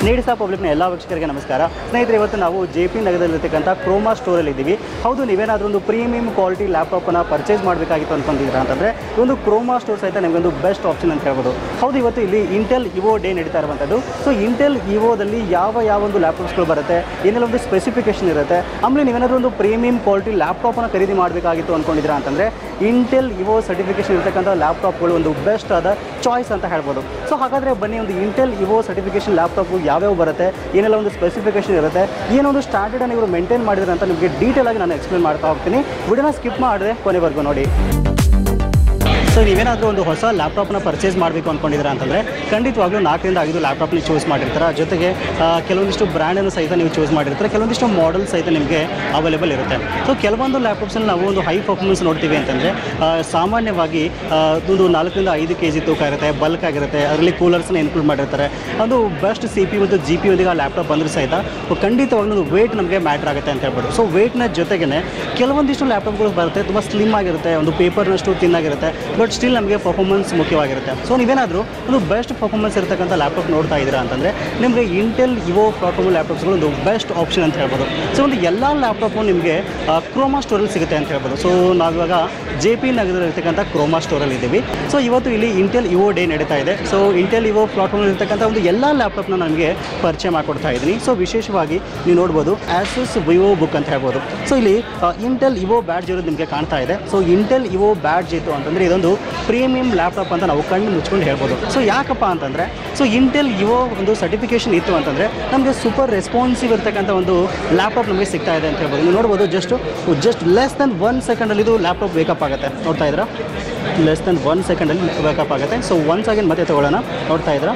ನೀಡಿಸಾ ಪಬ್ಲಿಕ್ನ ಎಲ್ಲ ವೀಕ್ಷಕರಿಗೆ ನಮಸ್ಕಾರ ಸ್ನೇಹಿತರೆ ಇವತ್ತು ನಾವು ಜೆ ಪಿ ನಗರದಲ್ಲಿರ್ತಕ್ಕಂಥ ಕ್ರೋಮಾ ಸ್ಟೋರಲ್ಲಿ ಇದ್ದೀವಿ ಹೌದು ನೀವೇನಾದರೂ ಒಂದು ಪ್ರೀಮಿಯಂ ಕ್ವಾಲಿಟಿ ಲ್ಯಾಪ್ಟಾಪನ್ನು ಪರ್ಚೇಸ್ ಮಾಡಬೇಕಾಗಿತ್ತು ಅನ್ಕೊಂಡಿದ್ದೀರಾ ಅಂತಂದರೆ ಈ ಒಂದು ಕ್ರೋಮಾ ಸ್ಟೋರ್ ಸಹಿತ ನಿಮಗೊಂದು ಬೆಸ್ಟ್ ಆಪ್ಷನ್ ಅಂತ ಹೇಳ್ಬೋದು ಹೌದು ಇವತ್ತು ಇಲ್ಲಿ ಇಂಟೆಲ್ ಇವೋ ಡೇ ನಡೀತಾ ಇರುವಂಥದ್ದು ಸೊ ಇಂಟೆಲ್ ಇವೋದಲ್ಲಿ ಯಾವ ಯಾವ ಒಂದು ಲ್ಯಾಪ್ಟಾಪ್ಸ್ಗಳು ಬರುತ್ತೆ ಏನೆಲ್ಲ ಒಂದು ಸ್ಪೆಸಿಫಿಕೇಶನ್ ಇರುತ್ತೆ ಆಮೇಲೆ ನೀವೇನಾದರೂ ಒಂದು ಪ್ರೀಮಿಯಂ ಕ್ವಾಲಿಟಿ ಲ್ಯಾಪ್ಟಾಪನ್ನು ಖರೀದಿ ಮಾಡಬೇಕಾಗಿತ್ತು ಅಂದ್ಕೊಂಡಿದ್ದೀರಾ ಅಂತಂದರೆ ಇಂಟೆಲ್ ಇವೋ ಸರ್ಟಿಫಿಕೇಶನ್ ಇರ್ತಕ್ಕಂಥ ಲ್ಯಾಪ್ಟಾಪ್ಗಳು ಒಂದು ಬೆಸ್ಟ್ ಆದ ಚಾಯ್ಸ್ ಅಂತ ಹೇಳ್ಬೋದು ಸೊ ಹಾಗಾದರೆ ಬನ್ನಿ ಒಂದು ಇಂಟೆಲ್ ಇವೋ ಸರ್ಟಿಫಿಕೇಶನ್ ಲ್ಯಾಪ್ಟಾಪು ಯಾವ್ಯಾವ ಬರುತ್ತೆ ಏನೆಲ್ಲ ಒಂದು ಸ್ಪೆಸಿಫಿಕೇಶನ್ ಇರುತ್ತೆ ಏನೊಂದು ಸ್ಟ್ಯಾಂಡರ್ಡನ್ನು ಇವರು ಮೇಂಟೈನ್ ಮಾಡಿದ್ರೆ ಅಂತ ನಿಮಗೆ ಡೀಟೇಲ್ ಆಗಿ ನಾನು ಎಕ್ಸ್ಪ್ಲೇನ್ ಮಾಡ್ತಾ ಹೋಗ್ತೀನಿ ವಿಡಿಯೋನ ಸ್ಕಿಪ್ ಮಾಡಿದ್ರೆ ಕೊನೆವರೆಗೂ ನೋಡಿ ಸೊ ನೀವೇನಾದರೂ ಒಂದು ಹೊಸ ಲ್ಯಾಪ್ಟಾಪ್ನ ಪರ್ಚೇಸ್ ಮಾಡಬೇಕು ಅಂದ್ಕೊಂಡಿದ್ದೀರಾ ಅಂತಂದರೆ ಖಂಡಿತವಾಗ್ಲೂ ನಾಲ್ಕರಿಂದ ಐದು ಲ್ಯಾಪ್ಟಾಪ್ನ ಚೂಸ್ ಮಾಡಿರ್ತಾರೆ ಜೊತೆಗೆ ಆ, ಕೆಲವೊಂದಿಷ್ಟು ಬ್ರ್ಯಾಂಡನ್ನು ಸಹಿತ ನೀವು ಚೂಸ್ ಮಾಡಿರ್ತಾರೆ ಕೆಲವೊಂದಿಷ್ಟು ಮಾಡೆಲ್ ಸಹಿತ ನಿಮಗೆ ಅವೈಲೇಬಲ್ ಇರುತ್ತೆ ಸೊ ಕೆಲವೊಂದು ಲ್ಯಾಪ್ಟಾಪ್ಸಲ್ಲಿ ನಾವು ಒಂದು ಹೈ ಪರ್ಫಾರ್ಮೆನ್ಸ್ ನೋಡ್ತೀವಿ ಅಂತಂದರೆ ಸಾಮಾನ್ಯವಾಗಿ ಆ, ಒಂದು ನಾಲ್ಕರಿಂದ ಐದು ಕೆ ಜಿ ತೂಕ ಇರುತ್ತೆ ಬಲ್ಕ್ ಆಗಿರುತ್ತೆ ಅದರಲ್ಲಿ ಕೂಲರ್ಸ್ನ ಇನ್ಕ್ಲೂಡ್ ಮಾಡಿರ್ತಾರೆ ಅದು ಬೆಸ್ಟ್ ಸಿ ಪಿ ಮತ್ತು ಜಿ ಪಿ ಒಂದಿಗೆ ಆ ಲ್ಯಾಪ್ಟಾಪ್ ಬಂದರೂ ಸಹಿತ ಖಂಡಿತವಾಗ್ಲೂ ಒಂದು ವೇಟ್ ನಮಗೆ ಮ್ಯಾಟ್ರ್ ಆಗುತ್ತೆ ಅಂತ ಹೇಳ್ಬೋದು ಸೊ ವೇಟ್ನ ಜೊತೆಗೇ ಕೆಲವೊಂದಿಷ್ಟು ಲ್ಯಾಪ್ಟಾಪ್ಗಳು ಬರುತ್ತೆ ತುಂಬ ಸ್ಲಿಮ್ ಆಗಿರುತ್ತೆ ಒಂದು ಪೇಪರ್ನಷ್ಟು ತಿನ್ನಾಗಿರುತ್ತೆ ಬಟ್ ಸ್ಟಿಲ್ ನಮಗೆ ಪರ್ಫಾರ್ಮೆನ್ಸ್ ಮುಖ್ಯವಾಗಿರುತ್ತೆ ಸೊ ನೀವೇನಾದರೂ ಒಂದು ಬೆಸ್ಟ್ ಪರ್ಫಾರ್ಮೆನ್ಸ್ ಇರತಕ್ಕಂಥ ಲ್ಯಾಪ್ಟಾಪ್ ನೋಡ್ತಾ ಇದ್ದೀರಾ ಅಂತಂದರೆ ನಿಮಗೆ ಇಂಟೆಲ್ ಇವೋ ಪ್ಲಾಟ್ಫಾರ್ಮ್ ಲ್ಯಾಪ್ಟಾಪ್ಸ್ಗಳು ಒಂದು ಬೆಸ್ಟ್ ಆಪ್ಷನ್ ಅಂತ ಹೇಳ್ಬೋದು ಸೊ ಒಂದು ಎಲ್ಲ ಲ್ಯಾಪ್ಟಾಪು ನಿಮಗೆ ಕ್ರೋಮಾ ಸ್ಟೋರಲ್ಲಿ ಸಿಗುತ್ತೆ ಅಂತ ಹೇಳ್ಬೋದು ಸೊ ನಾವಿವಾಗ ಜೆ ಪಿ ನಗರದಲ್ಲಿ ಇರ್ತಕ್ಕಂಥ ಕ್ರೋಮಾ ಸ್ಟೋರಲ್ಲಿ ಇದ್ದೀವಿ ಸೊ ಇವತ್ತು ಇಲ್ಲಿ ಇಂಟೆಲ್ ಇವೋ ಡೇ ನಡೀತಾ ಇದೆ ಸೊ ಇಂಟೆಲ್ ಇವೋ ಪ್ಲಾಟ್ಫಾರ್ಮ್ ಇರ್ತಕ್ಕಂಥ ಒಂದು ಎಲ್ಲ ಲ್ಯಾಪ್ಟಾಪ್ನ ನನಗೆ ಪರಿಚಯ ಮಾಡಿಕೊಡ್ತಾ ಇದ್ದೀನಿ ಸೊ ವಿಶೇಷವಾಗಿ ನೀವು ನೋಡ್ಬೋದು ಆ್ಯಸಸ್ ವಿವೋ ಬುಕ್ ಅಂತ ಹೇಳ್ಬೋದು ಸೊ ಇಲ್ಲಿ ಇಂಟೆಲ್ ಇವೋ ಬ್ಯಾಡ್ಜ್ ಇರೋದು ನಿಮಗೆ ಕಾಣ್ತಾ ಇದೆ ಸೊ ಇಂಟೆಲ್ ಇವೋ ಬ್ಯಾಡ್ಜ್ ಇತ್ತು ಅಂತಂದರೆ ಇದೊಂದು ಪ್ರೀಮಿಯಂ ಲ್ಯಾಪ್ಟಾಪ್ ಅಂತ ನಾವು ಕಣ್ಣು ಮುಚ್ಕೊಂಡು ಹೇಳ್ಬೋದು ಸೊ ಯಾಕಪ್ಪ ಅಂತಂದರೆ ಸೊ ಇಂಟೆಲ್ ಇವೋ ಒಂದು ಸರ್ಟಿಫಿಕೇಶನ್ ಇತ್ತು ಅಂತಂದರೆ ನಮಗೆ ಸೂಪರ್ ರೆಸ್ಪಾನ್ಸಿವ್ ಇರ್ತಕ್ಕಂಥ ಒಂದು ಲ್ಯಾಪ್ಟಾಪ್ ನಮಗೆ ಸಿಗ್ತಾ ಇದೆ ಅಂತ ಹೇಳ್ಬೋದು ನೀವು ನೋಡ್ಬೋದು just just less than one ಸೆಕೆಂಡಲ್ಲಿ ಇದು ಲ್ಯಾಪ್ಟಾಪ್ ವೇಕಪ್ ಆಗುತ್ತೆ ನೋಡ್ತಾ ಇದ್ದೀರಾ ಲೆಸ್ ದೆನ್ ಒನ್ ಸೆಕೆಂಡಲ್ಲಿ ವೇಕಪ್ ಆಗುತ್ತೆ ಸೊ ಒನ್ ಸೆಕೆಂಡ್ ಮತ್ತೆ ತೊಗೊಳ್ಳೋಣ ನೋಡ್ತಾ ಇದ್ದೀರಾ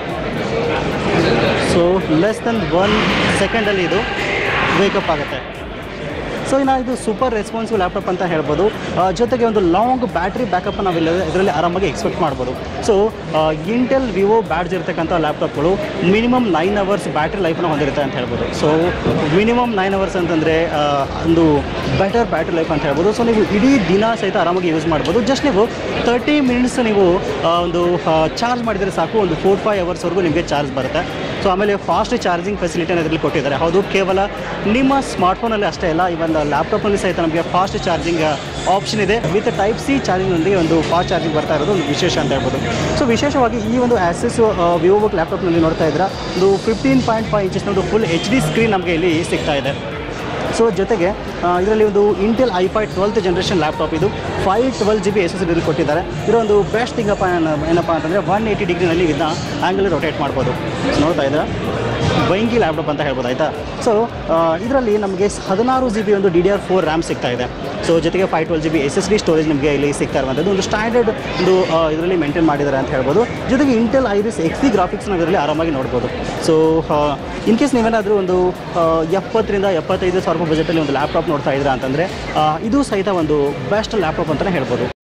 ಸೊ ಲೆಸ್ ದೆನ್ ಒನ್ ಸೆಕೆಂಡಲ್ಲಿ ಇದು ವೇಕಪ್ ಆಗುತ್ತೆ ಸೊ ಇನ್ನು ಇದು ಸೂಪರ್ ರೆಸ್ಪಾನ್ಸಿವ್ ಲ್ಯಾಪ್ಟಾಪ್ ಅಂತ ಹೇಳ್ಬೋದು ಆ, ಜೊತೆಗೆ ಒಂದು ಲಾಂಗ್ ಬ್ಯಾಟ್ರಿ ಬ್ಯಾಕಪ್ ನಾವು ಇಲ್ಲಿ ಇದರಲ್ಲಿ ಆರಾಮಾಗಿ ಎಕ್ಸ್ಪೆಕ್ಟ್ ಮಾಡ್ಬೋದು ಸೊ ಇಂಟೆಲ್ ವಿವೋ ಬ್ಯಾಡ್ಜ್ ಇರ್ತಕ್ಕಂಥ ಲ್ಯಾಪ್ಟಾಪ್ಗಳು ಮಿನಿಮಮ್ ನೈನ್ ಅವರ್ಸ್ ಬ್ಯಾಟ್ರಿ ಲೈಫ್ನ ಹೊಂದಿರುತ್ತೆ ಅಂತ ಹೇಳ್ಬೋದು ಸೊ ಮಿನಿಮಮ್ ನೈನ್ ಅವರ್ಸ್ ಅಂತಂದರೆ ಒಂದು ಬೆಟರ್ ಬ್ಯಾಟ್ರಿ ಲೈಫ್ ಅಂತ ಹೇಳ್ಬೋದು ಸೊ ನೀವು ಇಡೀ ದಿನ ಸಹಿತ ಆರಾಮಾಗಿ ಯೂಸ್ ಮಾಡ್ಬೋದು ಜಸ್ಟ್ ನೀವು ತರ್ಟಿ ಮಿನಿಟ್ಸ್ ನೀವು ಆ, ಒಂದು ಚಾರ್ಜ್ ಮಾಡಿದರೆ ಸಾಕು ಒಂದು ಫೋರ್ ಫೈವ್ ಅವರ್ಸ್ವರೆಗೂ ನಿಮಗೆ ಚಾರ್ಜ್ ಬರುತ್ತೆ ಸೊ ಆಮೇಲೆ ಫಾಸ್ಟ್ ಚಾರ್ಜಿಂಗ್ ಫೆಸಿಲಿಟಿನ ಇದರಲ್ಲಿ ಕೊಟ್ಟಿದ್ದಾರೆ ಹೌದು ಕೇವಲ ನಿಮ್ಮ ಸ್ಮಾರ್ಟ್ಫೋನಲ್ಲಿ ಅಷ್ಟೇ ಅಲ್ಲ ಇವನ್ ಲ್ಯಾಪ್ಟಾಪ್ನಲ್ಲಿ ಸಹಿತ ನಮಗೆ ಫಾಸ್ಟ್ ಚಾರ್ಜಿಂಗ್ ಆಪ್ಷನ್ ಇದೆ ವಿತ್ ಟೈಪ್ ಸಿ ಚಾರ್ಜಿಂಗ್ನೊಂದಿಗೆ ಒಂದು ಫಾಸ್ಟ್ ಚಾರ್ಜಿಂಗ್ ಬರ್ತಾ ಇರೋದು ಒಂದು ವಿಶೇಷ ಅಂತ ಹೇಳ್ಬೋದು ಸೊ ವಿಶೇಷವಾಗಿ ಈ ಒಂದು ಆ್ಯಸಸ್ ವಿವೋ ಬುಕ್ ಲ್ಯಾಪ್ಟಾಪ್ನಲ್ಲಿ ನೋಡ್ತಾ ಇದ್ದೀರಾ ಒಂದು ಫಿಫ್ಟೀನ್ ಪಾಯಿಂಟ್ ಫೈವ್ ಇಂಚಸ್ನ ಒಂದು ಫುಲ್ ಎಚ್ ಡಿ ಸ್ಕ್ರೀನ್ ನಮಗೆ ಇಲ್ಲಿ ಸಿಗ್ತಾ ಇದೆ ಸೊ ಜೊತೆಗೆ ಇದರಲ್ಲಿ ಒಂದು Intel I five twelfth generation laptop ಇದು five twelve G B S S D ಕೊಟ್ಟಿದ್ದಾರೆ ಇದರ ಒಂದು ಬೆಸ್ಟ್ ಥಿಂಗಪ್ಪ ಏನಪ್ಪ ಅಂತಂದರೆ ಒನ್ ಏಯ್ಟಿ ಡಿಗ್ರಿನಲ್ಲಿ ಇದನ್ನ ಆ್ಯಂಗಲ್ ರೊಟೇಟ್ ಮಾಡ್ಬೋದು ನೋಡ್ತಾ ಇದ್ದೀರಾ ಬೈಂಗಿ ಲ್ಯಾಪ್ಟಾಪ್ ಅಂತ ಹೇಳ್ಬೋದು ಆಯಿತಾ ಸೊ ಇದರಲ್ಲಿ ನಮಗೆ ಹದಿನಾರು ಜಿ ಬಿ ಒಂದು D D R four RAM ಸಿಗ್ತಾ ಇದೆ ಸೊ ಜೊತೆಗೆ five twelve G B S S D storage ನಿಮಗೆ ಇಲ್ಲಿ ಸಿಗ್ತಾ ಇರುವಂಥದ್ದು ಒಂದು ಸ್ಟ್ಯಾಂಡರ್ಡ್ ಒಂದು ಇದರಲ್ಲಿ ಮೇಂಟೈನ್ ಮಾಡಿದ್ದಾರೆ ಅಂತ ಹೇಳ್ಬೋದು ಜೊತೆಗೆ ಇಂಟೆಲ್ ಐರಿಸ್ ಎಕ್ಸ್ ಡಿ ಗ್ರಾಫಿಕ್ಸ್ನ ಇದರಲ್ಲಿ ಆರಾಮಾಗಿ ನೋಡ್ಬೋದು ಸೊ ಇನ್ ಕೇಸ್ ನೀವೇನಾದರೂ ಒಂದು ಆ, ಎಪ್ಪತ್ತರಿಂದ ಎಪ್ಪತ್ತೈದು ಸಾವಿರ ರೂಪಾಯಿ ಬಜೆಟಲ್ಲಿ ಒಂದು ಲ್ಯಾಪ್ಟಾಪ್ ನೋಡ್ತಾ ಇದ್ದೀರಾ ಅಂತಂದರೆ ಇದು ಸಹಿತ ಒಂದು ಬೆಸ್ಟ್ ಲ್ಯಾಪ್ಟಾಪ್ ಅಂತಲೇ ಹೇಳ್ಬೋದು